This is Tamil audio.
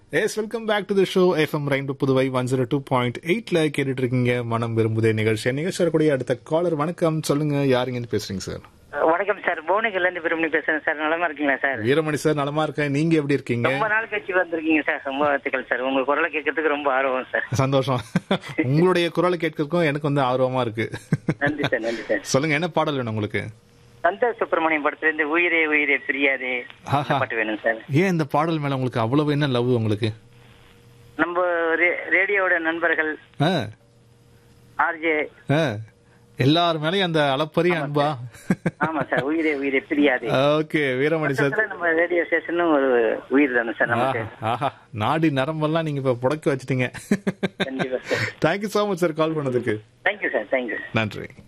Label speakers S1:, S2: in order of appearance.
S1: S welcome back to the show FM rainbow Puduvai one zero two point எயிட்ல கேட்டுட்டு இருக்கீங்க மனம் விரும்புதே நிகழ்ச்சி நிகழ்ச்சி வரக்கூடிய அடுத்த காலர் வணக்கம் சொல்லுங்க யாருங்கன்னு பேசுறீங்க சார்
S2: வணக்கம் சார் புவனகிரில இருந்து விரும்பி பேசுறேன் சார் நலமா இருக்கீங்களா சார்
S1: வீரமணி சார் நலமா இருக்கேன் நீங்க எப்படி இருக்கீங்க
S2: ரொம்ப நாள் கழிச்சு வந்திருக்கீங்க சார் ரொம்ப வாழ்த்துக்கள் சார் உங்க குரலை கேட்கறதுக்கு ரொம்ப ஆர்வம் சார்
S1: சந்தோஷம் உங்களுடைய குரலை கேட்கறதுக்கும் எனக்கு வந்து ஆர்வமா இருக்கு
S2: நன்றி சார் நன்றி சார்
S1: சொல்லுங்க என்ன பாடல் வேணும் உங்களுக்கு
S2: சந்தோஷ் சுப்பிரமணியம் படத்துல இருந்து உயிரே உயிரே பிரியாதே
S1: ஆஹா.
S2: இந்த பாட்டு வேணும் சார்
S1: ஏன் இந்த பாடல் மேல உங்களுக்கு அவ்வளவு என்ன லவ் உங்களுக்கு
S2: நம்ம ரே- ரேடியோவோட நண்பர்கள்
S1: ஆ,
S2: ஆர்ஜே
S1: ஆ. எல்லார் மேலயும் அந்த அளப்பரிய அன்பா
S2: ஆமா சார் உயிரே உயிரே பிரியாதே
S1: ஓகே வீரமணி சார்
S2: மொத்தத்துல நம்ம ரேடியோ ஸ்டேஷனும் ஒரு உயிர் தானே சார் நமக்கு
S1: ஆஹா, ஆஹா நாடி நரம்பெல்லாம் நீங்க இப்ப புடக்க வச்சிட்டீங்க
S2: கண்டிப்பா sir
S1: thank you so much sir call பண்ணதுக்கு
S2: தேங்க்யூ சார் தேங்க்யூ
S1: நன்றி